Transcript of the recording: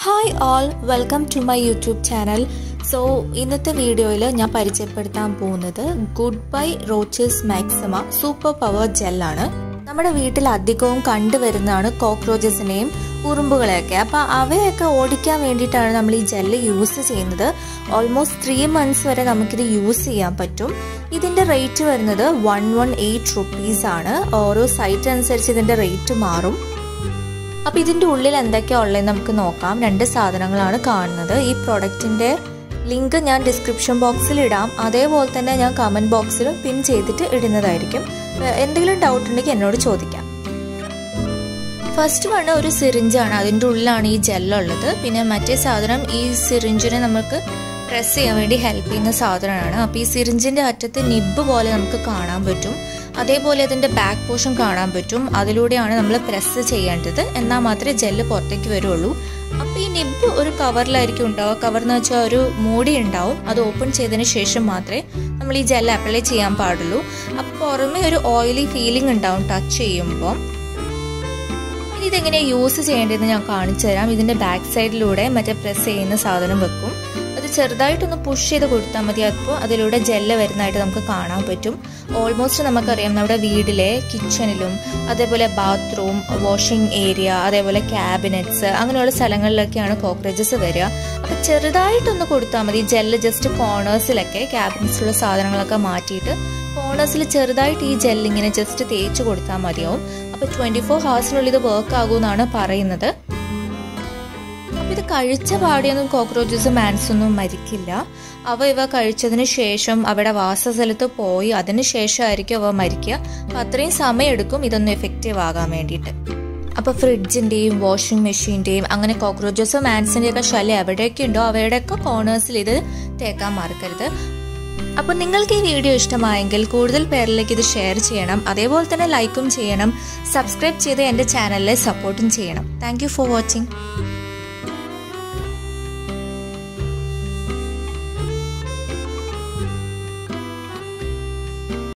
hi all welcome to my YouTube channel so ഇന്നത്തെ വീഡിയോയിൽ ഞാൻ പരിചയപ്പെടുത്താൻ പോകുന്നത് Good Bye Roaches Maxima Super Power ജെല്ലാണ് നമ്മുടെ വീട്ടിൽ അധികവും കണ്ടുവരുന്നതാണ് കോക്രോച്ചസിനെയും ഉറുമ്പുകളെയൊക്കെ അപ്പോൾ അവയൊക്കെ ഓടിക്കാൻ വേണ്ടിയിട്ടാണ് നമ്മൾ ഈ ജെല്ല് യൂസ് ചെയ്യുന്നത് ഓൾമോസ്റ്റ് ത്രീ മന്ത്സ് വരെ നമുക്കിത് യൂസ് ചെയ്യാൻ പറ്റും ഇതിൻ്റെ റേറ്റ് വരുന്നത് വൺ വൺ എയ്റ്റ് റുപ്പീസ് ആണ് ഓരോ സൈറ്റ് അനുസരിച്ച് ഇതിൻ്റെ റേറ്റ് മാറും അപ്പോൾ ഇതിൻ്റെ ഉള്ളിൽ എന്തൊക്കെയാണ് ഉള്ളതെന്ന് നമുക്ക് നോക്കാം രണ്ട് സാധനങ്ങളാണ് കാണുന്നത് ഈ പ്രൊഡക്റ്റിൻ്റെ ലിങ്ക് ഞാൻ ഡിസ്ക്രിപ്ഷൻ ബോക്സിൽ ഇടാം അതേപോലെ തന്നെ ഞാൻ കമൻറ്റ് ബോക്സിലും പിൻ ചെയ്തിട്ട് ഇടുന്നതായിരിക്കും എന്തെങ്കിലും ഡൗട്ട് ഉണ്ടെങ്കിൽ എന്നോട് ചോദിക്കാം ഫസ്റ്റ് വണ് ഒരു സിറിഞ്ചാണ് അതിൻ്റെ ഉള്ളിലാണ് ഈ ജെല്ലുള്ളത് പിന്നെ മറ്റേ സാധനം ഈ സിറിഞ്ചിനെ നമുക്ക് പ്രസ് ചെയ്യാൻ വേണ്ടി ഹെൽപ്പ് ചെയ്യുന്ന സാധനമാണ് അപ്പോൾ ഈ സിറിഞ്ചിൻ്റെ അറ്റത്ത് നിബ് പോലെ നമുക്ക് കാണാൻ പറ്റും അതേപോലെ അതിൻ്റെ ബാക്ക് പോർഷൻ കാണാൻ പറ്റും അതിലൂടെയാണ് നമ്മൾ പ്രസ് ചെയ്യേണ്ടത് എന്നാൽ മാത്രമേ ജെല്ല് പുറത്തേക്ക് വരുള്ളൂ അപ്പോൾ ഈ നിബ് ഒരു കവറിലായിരിക്കും ഉണ്ടാവുക കവർ എന്ന് വെച്ചാൽ ഒരു മൂടി ഉണ്ടാവും അത് ഓപ്പൺ ചെയ്തതിന് ശേഷം മാത്രമേ നമ്മൾ ഈ ജെല്ല് അപ്ലൈ ചെയ്യാൻ പാടുള്ളൂ അപ്പോൾ പുറമേ ഒരു ഓയിലി ഫീലിംഗ് ഉണ്ടാവും ടച്ച് ചെയ്യുമ്പോൾ ഇനി ഇതെങ്ങനെയാണ് യൂസ് ചെയ്യേണ്ടതെന്ന് ഞാൻ കാണിച്ചു തരാം ഇതിൻ്റെ ബാക്ക് സൈഡിലൂടെ മറ്റേ പ്രസ് ചെയ്യുന്ന സാധനം വെക്കും അത് ചെറുതായിട്ടൊന്ന് പുഷ് ചെയ്ത് കൊടുത്താൽ മതി അപ്പോൾ അതിലൂടെ ജെല്ല് വരുന്നതായിട്ട് നമുക്ക് കാണാൻ പറ്റും ഓൾമോസ്റ്റ് നമുക്കറിയാം നമ്മുടെ വീട്ടിലെ കിച്ചണിലും അതേപോലെ ബാത്റൂം വാഷിംഗ് ഏരിയ അതേപോലെ ക്യാബിനറ്റ്സ് അങ്ങനെയുള്ള സ്ഥലങ്ങളിലൊക്കെയാണ് കോക്രോച്ചസ് വരിക അപ്പോൾ ചെറുതായിട്ടൊന്ന് കൊടുത്താൽ മതി ജെല്ല് ജസ്റ്റ് കോർണേഴ്സിലൊക്കെ ക്യാബിനറ്റ്സിലുള്ള സാധനങ്ങളൊക്കെ മാറ്റിയിട്ട് കോർണേഴ്സിൽ ചെറുതായിട്ട് ഈ ജെല്ല് ഇങ്ങനെ ജസ്റ്റ് തേച്ച് കൊടുത്താൽ മതിയാവും അപ്പോൾ ട്വൻറ്റി ഫോർ ഹവേഴ്സിനുള്ളിൽ ഇത് വർക്ക് ആകുമെന്നാണ് പറയുന്നത് അപ്പോൾ ഇത് കഴിച്ച പാടിയൊന്നും കോക്രോച്ചസ് മാൻസ് ഒന്നും മരിക്കില്ല അവ ഇവ കഴിച്ചതിന് ശേഷം അവിടെ വാസസ്ഥലത്ത് പോയി അതിന് ശേഷമായിരിക്കും അവ മരിക്കുക അപ്പം അത്രയും സമയമെടുക്കും ഇതൊന്ന് എഫക്റ്റീവ് ആകാൻ വേണ്ടിയിട്ട് അപ്പോൾ ഫ്രിഡ്ജിൻ്റെയും വാഷിംഗ് മെഷീൻ്റെയും അങ്ങനെ കോക്രോച്ചസ് മാൻസിൻ്റെയൊക്കെ ശല്യം എവിടെയൊക്കെ ഉണ്ടോ അവയുടെയൊക്കെ കോർണേഴ്സിൽ ഇത് തേക്കാൻ മറക്കരുത് അപ്പോൾ നിങ്ങൾക്ക് ഈ വീഡിയോ ഇഷ്ടമായെങ്കിൽ കൂടുതൽ പേരിലേക്ക് ഇത് ഷെയർ ചെയ്യണം അതേപോലെ തന്നെ ലൈക്കും ചെയ്യണം സബ്സ്ക്രൈബ് ചെയ്ത് എൻ്റെ ചാനലിനെ സപ്പോർട്ടും ചെയ്യണം താങ്ക് ഫോർ വാച്ചിങ്